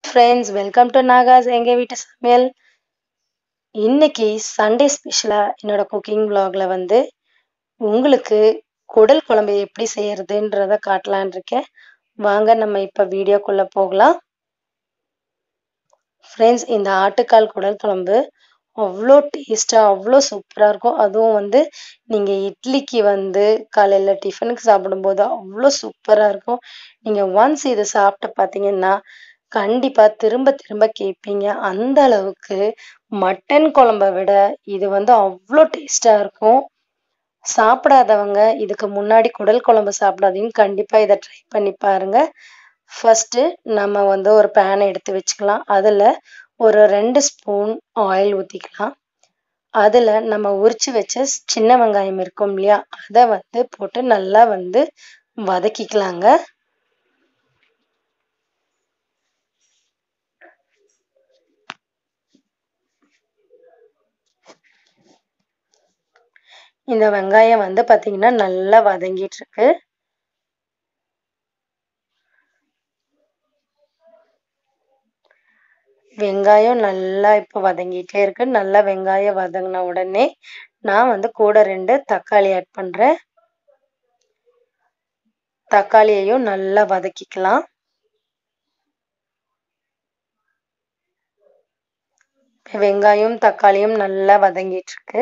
friends welcome to நாகாஸ் எங்கள் வீட்டு சமையல் இன்னைக்கு சண்டே ஸ்பெஷலாக என்னோட குக்கிங் vlogல வந்து உங்களுக்கு குடல் குழம்பு எப்படி செய்யறதுன்றத காட்டலான் இருக்கேன் வாங்க நம்ம இப்போ வீடியோக்குள்ளே போகலாம் ஃப்ரெண்ட்ஸ் இந்த ஆட்டுக்கால் குடல் குழம்பு அவ்வளோ டேஸ்ட்டாக அவ்வளோ சூப்பராக இருக்கும் அதுவும் வந்து நீங்கள் இட்லிக்கு வந்து காலையில் டிஃபனுக்கு சாப்பிடும்போது அவ்வளோ சூப்பராக இருக்கும் நீங்கள் ஒன்ஸ் இதை சாப்பிட்டு பார்த்தீங்கன்னா கண்டிப்பாக திரும்ப திரும்ப கேட்பீங்க அந்த அளவுக்கு மட்டன் குழம்ப விட இது வந்து அவ்வளோ டேஸ்ட்டாக இருக்கும் சாப்பிடாதவங்க இதுக்கு முன்னாடி குடல் குழம்பு சாப்பிடாதீங்க கண்டிப்பாக இதை ட்ரை பண்ணி பாருங்க ஃபஸ்ட்டு நம்ம வந்து ஒரு பேனை எடுத்து வச்சுக்கலாம் அதில் ஒரு ரெண்டு ஸ்பூன் ஆயில் ஊற்றிக்கலாம் அதில் நம்ம உரிச்சு வச்ச சின்ன வெங்காயம் இருக்கும் இல்லையா அதை வந்து போட்டு நல்லா வந்து வதக்கிக்கலாங்க இந்த வெங்காயம் வந்து பார்த்தீங்கன்னா நல்லா வதங்கிட்டு இருக்கு வெங்காயம் நல்லா இப்போ வதங்கிட்டே இருக்கு நல்லா வெங்காயம் வதங்கின உடனே நான் வந்து கூட ரெண்டு தக்காளி ஆட் பண்ணுறேன் தக்காளியையும் நல்லா வதக்கிக்கலாம் வெங்காயம் தக்காளியும் நல்லா வதங்கிட்டு இருக்கு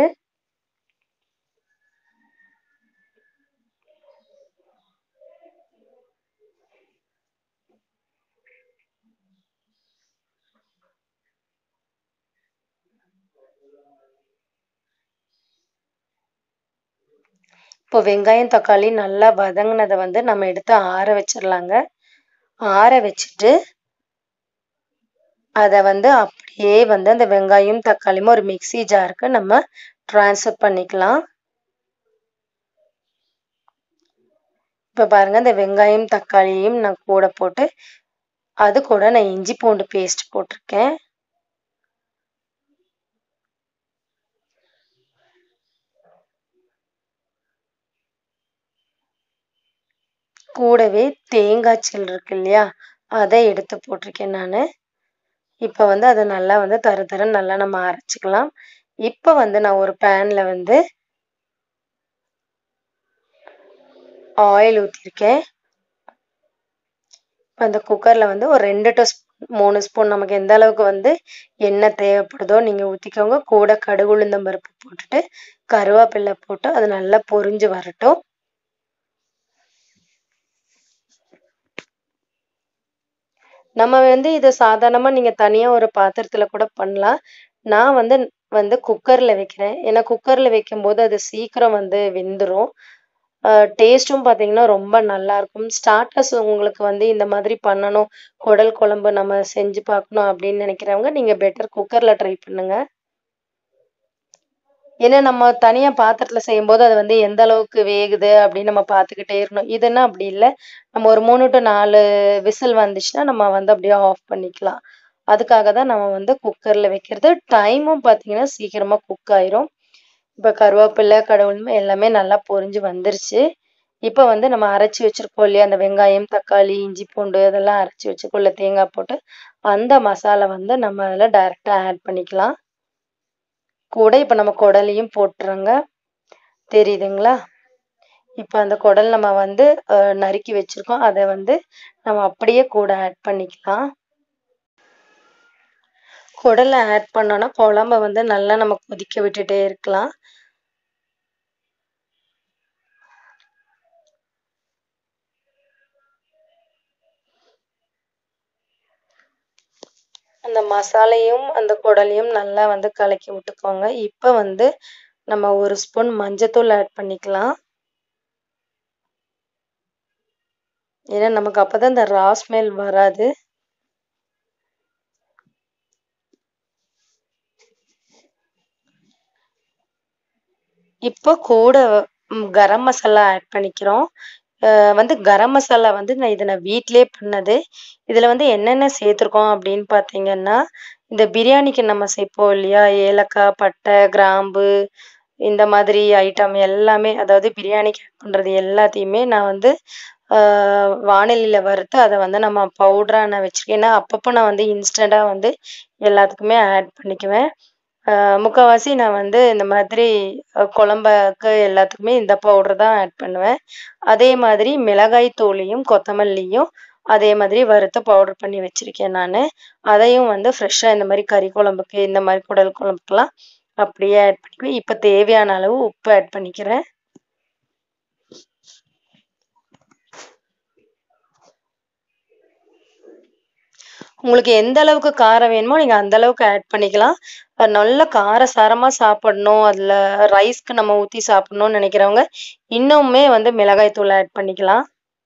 இப்போ வெங்காயம் தக்காளி நல்லா வதங்கினதை வந்து நம்ம எடுத்து ஆற வச்சிடலாங்க ஆற வச்சுட்டு அதை வந்து அப்படியே வந்து அந்த வெங்காயம் தக்காளியும் ஒரு மிக்சி ஜாருக்கு நம்ம ட்ரான்ஸ்ஃபர் பண்ணிக்கலாம் இப்போ பாருங்க இந்த வெங்காயம் தக்காளியும் நான் கூட போட்டு அது கூட நான் இஞ்சி பூண்டு பேஸ்ட் போட்டிருக்கேன் கூடவே தேங்காய் சில் இருக்கு இல்லையா அதை எடுத்து போட்டிருக்கேன் நான் இப்போ வந்து அதை நல்லா வந்து தர தர நல்லா நம்ம அரைச்சிக்கலாம் இப்போ வந்து நான் ஒரு பேனில் வந்து ஆயில் ஊற்றிருக்கேன் அந்த குக்கரில் வந்து ஒரு ரெண்டு டு மூணு ஸ்பூன் நமக்கு எந்த அளவுக்கு வந்து எண்ணெய் தேவைப்படுதோ நீங்கள் ஊற்றிக்கோங்க கூட கடுகு உளுந்தம் பருப்பு போட்டுட்டு கருவேப்பிலை போட்டு அது நல்லா பொரிஞ்சு வரட்டும் நம்ம வந்து இதை சாதாரணமாக நீங்கள் தனியாக ஒரு பாத்திரத்தில் கூட பண்ணலாம் நான் வந்து வந்து குக்கரில் வைக்கிறேன் ஏன்னா குக்கரில் வைக்கும்போது அது சீக்கிரம் வந்து வெந்துடும் டேஸ்ட்டும் பார்த்தீங்கன்னா ரொம்ப நல்லாயிருக்கும் ஸ்டார்டர்ஸ் உங்களுக்கு வந்து இந்த மாதிரி பண்ணணும் குடல் குழம்பு நம்ம செஞ்சு பார்க்கணும் அப்படின்னு நினைக்கிறவங்க நீங்கள் பெட்டர் குக்கரில் ட்ரை பண்ணுங்கள் ஏன்னா நம்ம தனியாக பாத்திரத்தில் செய்யும்போது அது வந்து எந்த அளவுக்கு வேகுது அப்படின்னு நம்ம பார்த்துக்கிட்டே இருக்கணும் இதுன்னா அப்படி இல்லை நம்ம ஒரு மூணு டு நாலு விசில் வந்துச்சுன்னா நம்ம வந்து அப்படியே ஆஃப் பண்ணிக்கலாம் அதுக்காக தான் நம்ம வந்து குக்கரில் வைக்கிறது டைமும் பார்த்தீங்கன்னா சீக்கிரமாக குக் ஆயிரும் இப்போ கருவேப்பிலை கடவுளுமே எல்லாமே நல்லா பொரிஞ்சு வந்துருச்சு இப்போ வந்து நம்ம அரைச்சி வச்சிருக்கோம் இல்லையா அந்த வெங்காயம் தக்காளி இஞ்சி பூண்டு இதெல்லாம் அரைச்சி வச்சுக்கொள்ள தேங்காய் போட்டு அந்த மசாலா வந்து நம்ம அதில் டைரெக்டாக ஆட் பண்ணிக்கலாம் கூட இப்போ நம்ம குடலையும் போட்டுருங்க தெரியுதுங்களா இப்போ அந்த குடல் நம்ம வந்து நறுக்கி வச்சுருக்கோம் அதை வந்து நம்ம அப்படியே கூட ஆட் பண்ணிக்கலாம் குடலை ஆட் பண்ணோன்னா குழம்ப வந்து நல்லா நம்ம கொதிக்க விட்டுட்டே இருக்கலாம் அந்த மசாலையும் அந்த குடலையும் நல்லா வந்து கலக்கி விட்டுக்கோங்க இப்போ வந்து நம்ம ஒரு ஸ்பூன் மஞ்சத்தூள் ஆட் பண்ணிக்கலாம் ஏன்னா நமக்கு அப்போ தான் இந்த ரா ஸ்மெல் வராது இப்போ கூட கரம் மசாலா ஆட் பண்ணிக்கிறோம் வந்து கரம் மசாலா வந்து நான் இதை நான் வீட்டிலே பண்ணது இதில் வந்து என்னென்ன சேர்த்துருக்கோம் அப்படின்னு பார்த்தீங்கன்னா இந்த பிரியாணிக்கு நம்ம சேர்ப்போம் இல்லையா ஏலக்காய் பட்டை கிராம்பு இந்த மாதிரி ஐட்டம் எல்லாமே அதாவது பிரியாணிக்கு ஆட் பண்ணுறது எல்லாத்தையுமே நான் வந்து வானிலையில் வறுத்து அதை வந்து நம்ம பவுடராக நான் வச்சுருக்கேன் ஏன்னா அப்பப்போ நான் வந்து இன்ஸ்டண்ட்டாக வந்து எல்லாத்துக்குமே ஆட் பண்ணிக்குவேன் முக்கால்வாசி நான் வந்து இந்த மாதிரி குழம்புக்கு எல்லாத்துக்குமே இந்த பவுடர் தான் ஆட் பண்ணுவேன் அதே மாதிரி மிளகாய் தூளையும் கொத்தமல்லியும் அதே மாதிரி வறுத்து பவுடர் பண்ணி வச்சுருக்கேன் நான் அதையும் வந்து ஃப்ரெஷ்ஷாக இந்த மாதிரி கறி குழம்புக்கு இந்த மாதிரி குடல் குழம்புக்கெலாம் அப்படியே ஆட் பண்ணிக்குவேன் இப்போ தேவையான அளவு உப்பு ஆட் பண்ணிக்கிறேன் உங்களுக்கு எந்த அளவுக்கு காரம் வேணுமோ நீங்கள் அந்த அளவுக்கு ஆட் பண்ணிக்கலாம் நல்ல காரசாரமாக சாப்பிடணும் அதில் ரைஸ்க்கு நம்ம ஊற்றி சாப்பிடணும்னு நினைக்கிறவங்க இன்னுமே வந்து மிளகாய் தூள் ஆட் பண்ணிக்கலாம்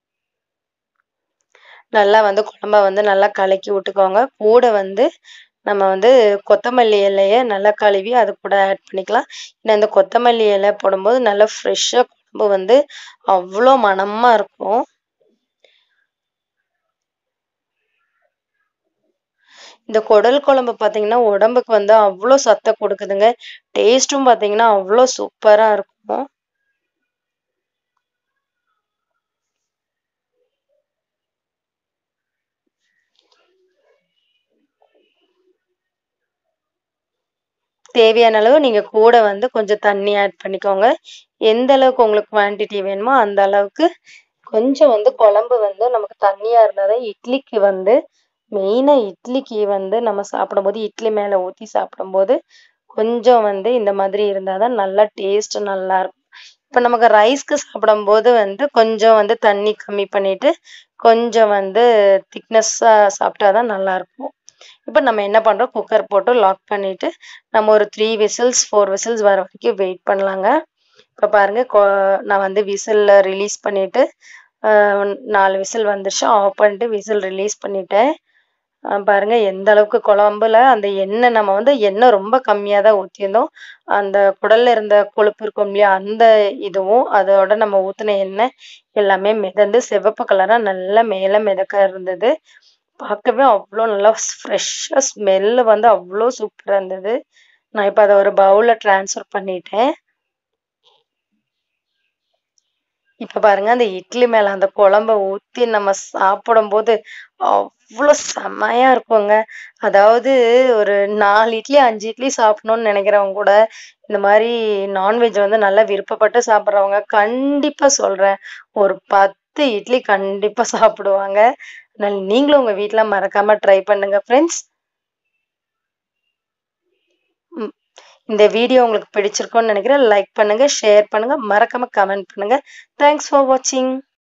நல்லா வந்து குழம்ப வந்து நல்லா கலக்கி விட்டுக்கோங்க கூட வந்து நம்ம வந்து கொத்தமல்லி இலையை நல்லா கழுவி அது கூட ஆட் பண்ணிக்கலாம் ஏன்னா இந்த கொத்தமல்லி இலை போடும்போது நல்லா ஃப்ரெஷ்ஷாக குழம்பு வந்து அவ்வளோ மணமாக இருக்கும் இந்த குடல் குழம்பு பார்த்தீங்கன்னா உடம்புக்கு வந்து அவ்வளோ சத்தை கொடுக்குதுங்க டேஸ்ட்டும் பார்த்தீங்கன்னா அவ்வளோ சூப்பராக இருக்கும் தேவையான அளவு நீங்கள் கூட வந்து கொஞ்சம் தண்ணி ஆட் பண்ணிக்கோங்க எந்த அளவுக்கு உங்களுக்கு குவான்டிட்டி வேணுமோ அந்த அளவுக்கு கொஞ்சம் வந்து குழம்பு வந்து நமக்கு தண்ணியாக இருந்தால் தான் இட்லிக்கு வந்து மெயினாக இட்லிக்கு வந்து நம்ம சாப்பிடும்போது இட்லி மேலே ஊற்றி சாப்பிடும்போது கொஞ்சம் வந்து இந்த மாதிரி இருந்தால் தான் நல்லா டேஸ்ட் நல்லா இருக்கும் இப்போ நமக்கு ரைஸ்க்கு சாப்பிடும்போது வந்து கொஞ்சம் வந்து தண்ணி கம்மி பண்ணிட்டு கொஞ்சம் வந்து திக்னஸ்ஸாக சாப்பிட்டா தான் நல்லாயிருக்கும் இப்போ நம்ம என்ன பண்ணுறோம் குக்கர் போட்டு லாக் பண்ணிவிட்டு நம்ம ஒரு த்ரீ விசில்ஸ் ஃபோர் விசில்ஸ் வர வரைக்கும் வெயிட் பண்ணலாங்க இப்போ பாருங்கள் நான் வந்து விசிலில் ரிலீஸ் பண்ணிவிட்டு நாலு விசில் வந்துருச்சு ஆஃப் பண்ணிட்டு விசில் ரிலீஸ் பண்ணிட்டேன் பாருங்க எந்த அளவுக்கு குழம்புல அந்த எண்ணெய் நம்ம வந்து எண்ணெய் ரொம்ப கம்மியாக தான் ஊற்றியிருந்தோம் அந்த குடல்ல இருந்த கொழுப்பு இருக்கும் இல்லையா அந்த இதுவும் அதோட நம்ம ஊற்றின எண்ணெய் எல்லாமே மிதந்து சிவப்பு கலராக நல்லா மேலே மிதக்க இருந்தது பார்க்கவே அவ்வளோ நல்லா ஃப்ரெஷ்ஷாக ஸ்மெல்லு வந்து அவ்வளோ சூப்பராக இருந்தது நான் இப்போ அதை ஒரு பவுலில் ட்ரான்ஸ்ஃபர் பண்ணிட்டேன் இப்போ பாருங்க அந்த இட்லி மேலே அந்த குழம்ப ஊற்றி நம்ம சாப்பிடும்போது அவ்வளோ செம்மையா இருக்குங்க அதாவது ஒரு நாலு இட்லி அஞ்சு இட்லி சாப்பிடணும்னு நினைக்கிறவங்க கூட இந்த மாதிரி நான்வெஜ் வந்து நல்லா விருப்பப்பட்டு சாப்பிட்றவங்க கண்டிப்பாக சொல்கிறேன் ஒரு பத்து இட்லி கண்டிப்பாக சாப்பிடுவாங்க அதனால் நீங்களும் உங்கள் வீட்டில் மறக்காமல் ட்ரை பண்ணுங்க ஃப்ரெண்ட்ஸ் இந்த வீடியோ உங்களுக்கு பிடிச்சிருக்கும்னு நினைக்கிறேன் லைக் பண்ணுங்க ஷேர் பண்ணுங்க மறக்காம கமெண்ட் பண்ணுங்க தேங்க்ஸ் ஃபார் வாட்சிங்